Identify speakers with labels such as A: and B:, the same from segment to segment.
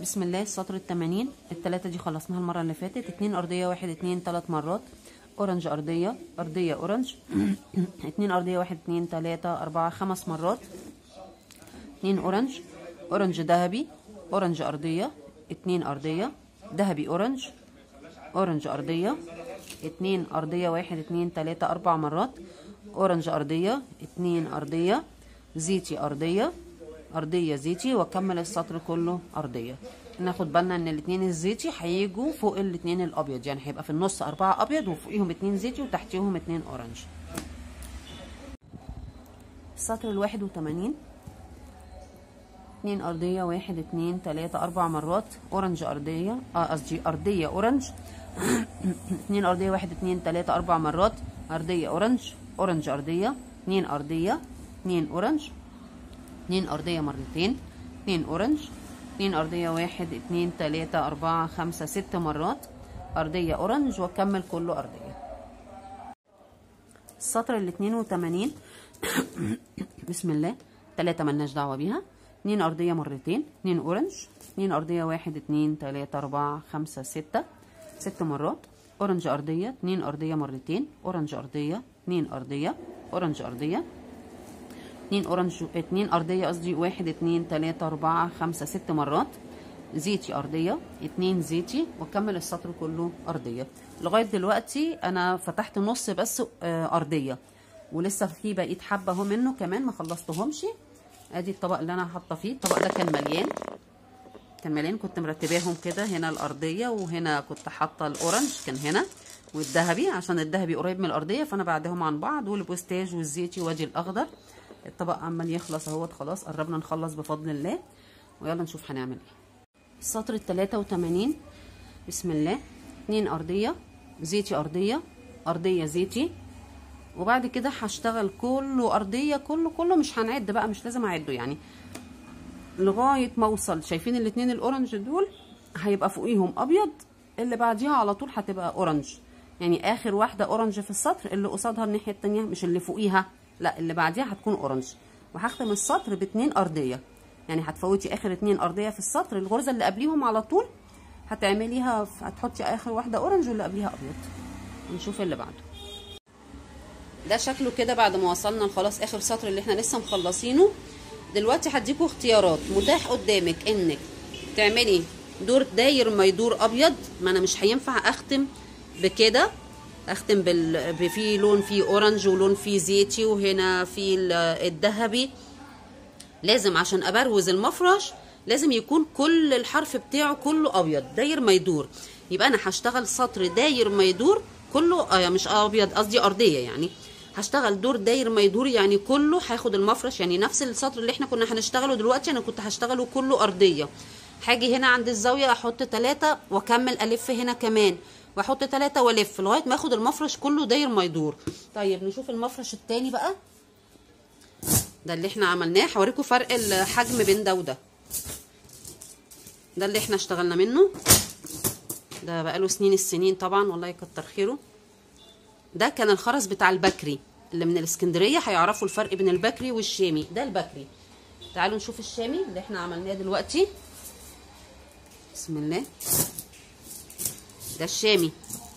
A: بسم الله السطر التمانين التلاتة دي خلصناها المرة اللي فاتت اتنين أرضية واحد اتنين تلات مرات أورنج أرضية أرضية أورنج اتنين أرضية واحد اتنين تلاتة أربعة خمس مرات اتنين أورنج أورنج ذهبي أورنج أرضية اتنين أرضية ذهبي أورنج أورنج أرضية اتنين أرضية واحد اتنين تلاتة أربع مرات أورنج أرضية اتنين أرضية زيتي أرضية أرضية زيتي وأكمل السطر كله أرضية ناخد بالنا إن الاتنين الزيتي هيجوا فوق الاتنين الأبيض يعني هيبقى في النص أربعة أبيض وفوقيهم اتنين زيتي وتحتيهم اتنين أورنج السطر الواحد وتمانين اتنين أرضية واحد اتنين تلاتة أربع مرات أورنج أرضية اه قصدي أرضية أورنج اتنين أرضية واحد اتنين تلاتة أربع مرات أرضية أورنج أورنج أرضية اتنين أرضية اتنين أورنج اتنين أرضية مرتين اتنين أورنج اتنين أرضية واحد اتنين تلاتة أربعة خمسة ست مرات أرضية أورنج وأكمل كله أرضية السطر الاتنين وتمانين بسم الله تلاتة ملناش دعوة بيها اتنين أرضية مرتين اتنين أورنج اتنين أرضية واحد اتنين تلاتة أربعة خمسة ستة ست مرات أورنج أرضية اتنين أرضية مرتين أورنج أرضية اتنين أرضية أورنج أرضية اتنين أورنج اتنين أرضية قصدي واحد اتنين تلاتة أربعة خمسة ست مرات زيتي أرضية اتنين زيتي وأكمل السطر كله أرضية لغاية دلوقتي أنا فتحت نص بس آه، أرضية ولسه في بقية حبة اهو منه كمان ما خلصتهمش ادي الطبق اللي انا حاطه فيه الطبق ده كان مليان كان مليان كنت مرتباهم كده هنا الارضيه وهنا كنت حاطه الاورنج كان هنا والذهبي عشان الذهبي قريب من الارضيه فانا بعدهم عن بعض والبوستاج والزيتي وادي الاخضر الطبق عمال يخلص اهوت خلاص قربنا نخلص بفضل الله ويلا نشوف هنعمل ايه السطر ال 83 بسم الله اتنين ارضيه زيتي ارضيه ارضيه زيتي وبعد كده هشتغل كله ارضيه كله كله مش هنعد بقى مش لازم اعده يعني لغايه ما اوصل شايفين الاتنين الاورنج دول هيبقى فوقيهم ابيض اللي بعديها على طول هتبقى اورنج يعني اخر واحده اورنج في السطر اللي قصادها الناحيه التانية مش اللي فوقيها لا اللي بعديها هتكون اورنج وهختم السطر باتنين ارضيه يعني هتفوتي اخر اتنين ارضيه في السطر الغرزه اللي قبليهم على طول هتعمليها هتحطي اخر واحده اورنج واللي قبليها ابيض نشوف اللي بعده ده شكله كده بعد ما وصلنا خلاص اخر سطر اللي احنا لسه مخلصينه دلوقتي هديكوا اختيارات متاح قدامك انك تعملي دور داير ما يدور ابيض ما انا مش هينفع اختم بكده اختم بال في لون فيه اورنج ولون فيه زيتي وهنا في الذهبي لازم عشان ابروز المفرش لازم يكون كل الحرف بتاعه كله ابيض داير ما يدور يبقى انا هشتغل سطر داير ما يدور كله آه مش ابيض قصدي ارضيه يعني هشتغل دور داير ما يدور يعني كله هاخد المفرش يعني نفس السطر اللي احنا كنا هنشتغله دلوقتي انا كنت هشتغله كله ارضيه هاجي هنا عند الزاويه احط ثلاثة واكمل الف هنا كمان واحط ثلاثة والف لغايه ما اخد المفرش كله داير ما يدور طيب نشوف المفرش التاني بقى ده اللي احنا عملناه هوريكم فرق الحجم بين ده وده ده اللي احنا اشتغلنا منه ده بقاله سنين السنين طبعا والله يكتر خيره ده كان الخرز بتاع البكري اللي من الاسكندريه هيعرفوا الفرق بين البكري والشامي ده البكري تعالوا نشوف الشامي اللي احنا عملناه دلوقتي بسم الله ده الشامي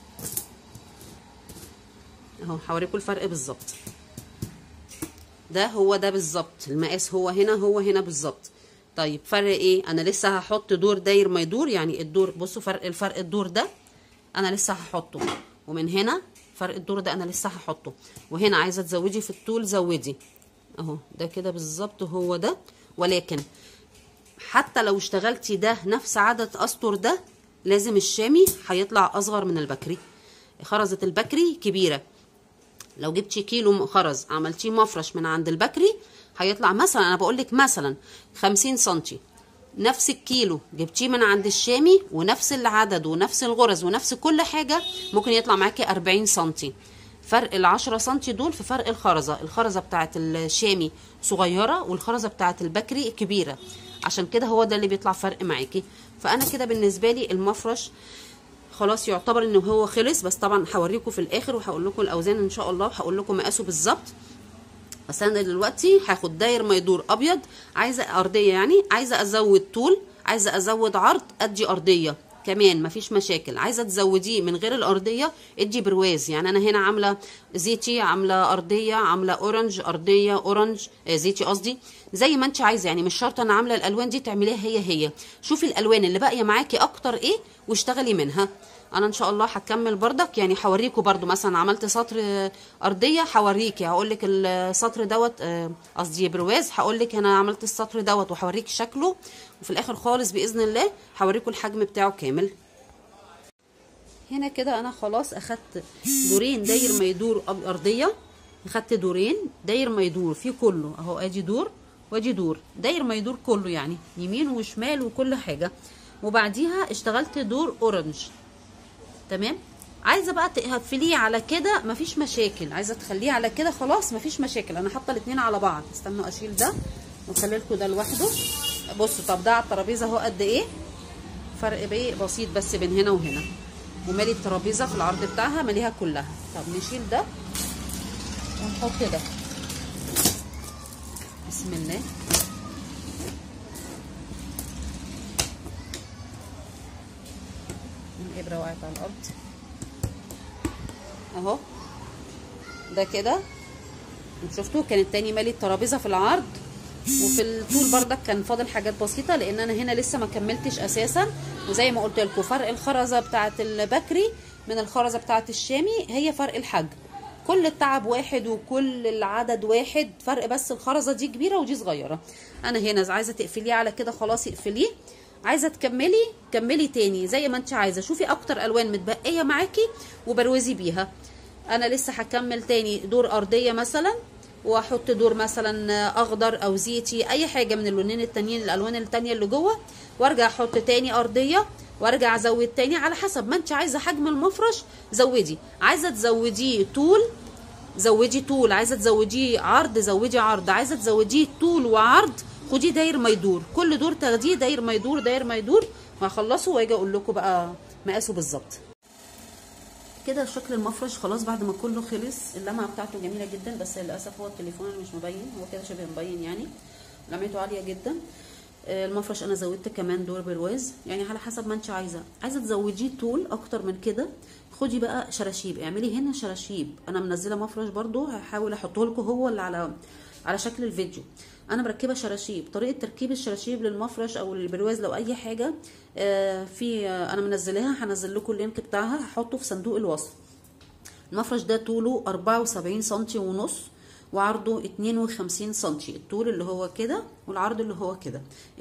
A: اهو هوريكم الفرق بالظبط ده هو ده بالظبط المقاس هو هنا هو هنا بالظبط طيب فرق ايه انا لسه هحط دور داير ما يدور يعني الدور بصوا فرق الفرق الدور ده انا لسه هحطه ومن هنا فرق الدور ده انا لسه هحطه وهنا عايزه تزودي في الطول زودي اهو ده كده بالظبط هو ده ولكن حتى لو اشتغلتي ده نفس عدد اسطر ده لازم الشامي هيطلع اصغر من البكري خرزه البكري كبيره لو جبتي كيلو خرز عملتيه مفرش من عند البكري هيطلع مثلا انا بقول لك مثلا 50 سنتي نفس الكيلو جبتيه من عند الشامي ونفس العدد ونفس الغرز ونفس كل حاجه ممكن يطلع معاكي 40 سنتي فرق ال 10 سنتي دول في فرق الخرزه الخرزه بتاعه الشامي صغيره والخرزه بتاعه البكري كبيره عشان كده هو ده اللي بيطلع فرق معاكي فانا كده بالنسبه لي المفرش خلاص يعتبر ان هو خلص بس طبعا هوريكم في الاخر وهقول لكم الاوزان ان شاء الله وهقول لكم مقاسه بالظبط بس انا دلوقتي هاخد داير ما يدور ابيض عايزه ارضيه يعني عايزه ازود طول عايزه ازود عرض ادي ارضيه كمان مفيش مشاكل عايزه تزوديه من غير الارضيه ادي برواز يعني انا هنا عامله زيتي عامله ارضيه عامله اورنج ارضيه اورنج آه زيتي قصدي زي ما انت عايزه يعني مش شرط انا عامله الالوان دي تعمليها هي هي شوفي الالوان اللي باقيه معاكي اكتر ايه واشتغلي منها انا ان شاء الله هكمل بردك يعني هوريكم برضو مثلا عملت سطر ارضيه هوريكي هقول لك السطر دوت قصدي برواز هقول لك انا عملت السطر دوت وهوريك شكله وفي الاخر خالص باذن الله هوريكم الحجم بتاعه كامل هنا كده انا خلاص اخدت دورين داير ما يدور ارضيه اخدت دورين داير ما يدور فيه كله اهو ادي دور وادي دور داير ما يدور كله يعني يمين وشمال وكل حاجه وبعديها اشتغلت دور اورنج تمام عايزه بقى تقفليه على كده مفيش مشاكل عايزه تخليه على كده خلاص مفيش مشاكل انا حاطه الاثنين على بعض استنوا اشيل ده واخلي لكم ده لوحده بصوا طب ده على الترابيزه اهو قد ايه فرق بايه بسيط بس بين هنا وهنا ومالي الترابيزه في العرض بتاعها ماليها كلها طب نشيل ده ونحط ده بسم الله الابره وقعت على الارض اهو ده كده شفتوا كان التاني مالي الترابيزه في العرض وفي الطول بردك كان فاضل حاجات بسيطه لان انا هنا لسه ما كملتش اساسا وزي ما قلت لكم فرق الخرزه بتاعه البكري من الخرزه بتاعه الشامي هي فرق الحجم كل التعب واحد وكل العدد واحد فرق بس الخرزه دي كبيره ودي صغيره انا هنا عايزه تقفليه على كده خلاص اقفليه عايزه تكملي كملي تاني زي ما انت عايزه شوفي اكتر الوان متبقيه معاكي وبروزي بيها انا لسه هكمل تاني دور ارضيه مثلا واحط دور مثلا اخضر او زيتي اي حاجه من اللونين التانيين الالوان التانيه اللي جوه وارجع احط تاني ارضيه وارجع ازود تاني على حسب ما انت عايزه حجم المفرش زودي عايزه تزوديه طول زودي طول عايزه تزوديه عرض زودي عرض عايزه تزوديه طول وعرض خديه داير ما يدور كل دور تاخديه داير ما يدور داير ما يدور وهخلصه واجي اقول لكم بقى مقاسه بالظبط كده شكل المفرش خلاص بعد ما كله خلص اللمعه بتاعته جميله جدا بس للاسف هو التليفون مش مبين هو كده شبه مبين يعني لمعته عاليه جدا المفرش انا زودت كمان دور برواز يعني على حسب ما انت عايزه عايزه تزوديه طول اكتر من كده خدي بقى شراشيب اعملي هنا شراشيب انا منزله مفرش برضو هحاول احطه لكم هو اللي على على شكل الفيديو انا مركبه شراشيب طريقه تركيب الشراشيب للمفرش او البرواز لو اي حاجه آه في آه انا منزلاها هنزل لكم اللينك بتاعها هحطه في صندوق الوصف المفرش ده طوله 74 سم ونص وعرضه 52 سم الطول اللي هو كده والعرض اللي هو كده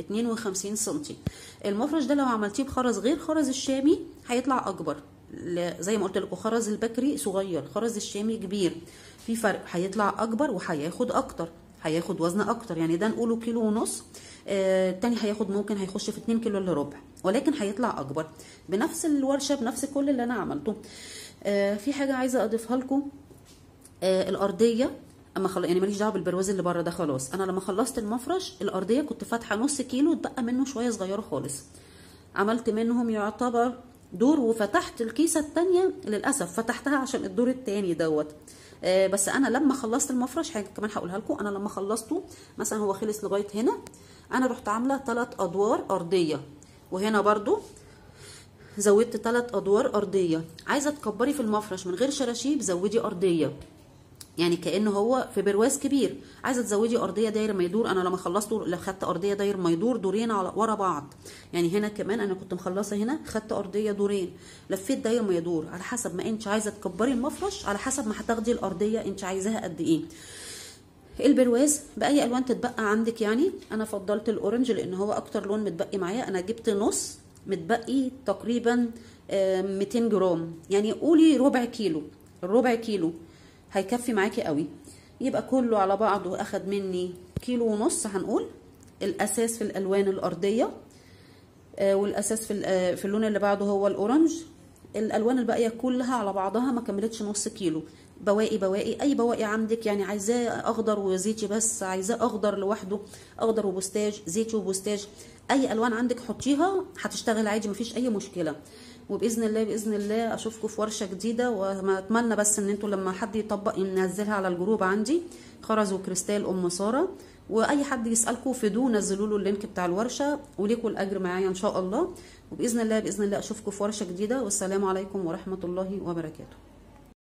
A: 52 سم المفرش ده لو عملتيه بخرز غير خرز الشامي هيطلع اكبر زي ما قلت لكم خرز البكري صغير خرز الشامي كبير في فرق هيطلع اكبر وهياخد اكتر هياخد وزن اكتر يعني ده نقوله كيلو ونص آه التاني هياخد ممكن هيخش في 2 كيلو الا ربع ولكن هيطلع اكبر بنفس الورشه بنفس كل اللي انا عملته آه في حاجه عايزه اضيفها لكم آه الارضيه اما خل... يعني ماليش دعوه بالبرواز اللي بره ده خلاص انا لما خلصت المفرش الارضيه كنت فاتحه نص كيلو اتبقى منه شويه صغيره خالص عملت منهم يعتبر دور وفتحت الكيسه التانية للاسف فتحتها عشان الدور التاني دوت آه بس انا لما خلصت المفرش حاجه كمان هقولها لكم انا لما خلصته مثلا هو خلص لغايه هنا انا رحت عامله ثلاث ادوار ارضيه وهنا برضو زودت ثلاث ادوار ارضيه عايزه تكبري في المفرش من غير شراشيب زودي ارضيه يعني كانه هو في برواز كبير عايزه تزودي ارضيه داير ما يدور انا لما خلصته خدت ارضيه داير ما يدور دورين على ورا بعض يعني هنا كمان انا كنت مخلصه هنا خدت ارضيه دورين لفيت داير ما يدور على حسب ما انت عايزه تكبري المفرش على حسب ما هتاخدي الارضيه انت عايزاها قد ايه البرواز باي الوان تتبقى عندك يعني انا فضلت الاورنج لان هو اكتر لون متبقي معايا انا جبت نص متبقي تقريبا 200 جرام يعني قولي ربع كيلو ربع كيلو هيكفي معاكي قوي يبقى كله على بعضه اخد مني كيلو ونص هنقول الاساس في الالوان الارضيه آه والاساس في آه في اللون اللي بعده هو الاورنج الالوان الباقيه كلها على بعضها ما كملتش نص كيلو بواقي بواقي اي بواقي عندك يعني عايزاه اخضر وزيتي بس عايزاه اخضر لوحده اخضر وبوستاج زيتي وبوستاج اي الوان عندك حطيها هتشتغل عادي مفيش اي مشكله وباذن الله باذن الله اشوفكم في ورشه جديده وما اتمنى بس ان انتوا لما حد يطبق ينزلها على الجروب عندي خرز وكريستال ام ساره واي حد يسالكم فيدوه نزلوا له اللينك بتاع الورشه وليكوا الاجر معايا ان شاء الله وباذن الله باذن الله اشوفكم في ورشه جديده والسلام عليكم ورحمه الله وبركاته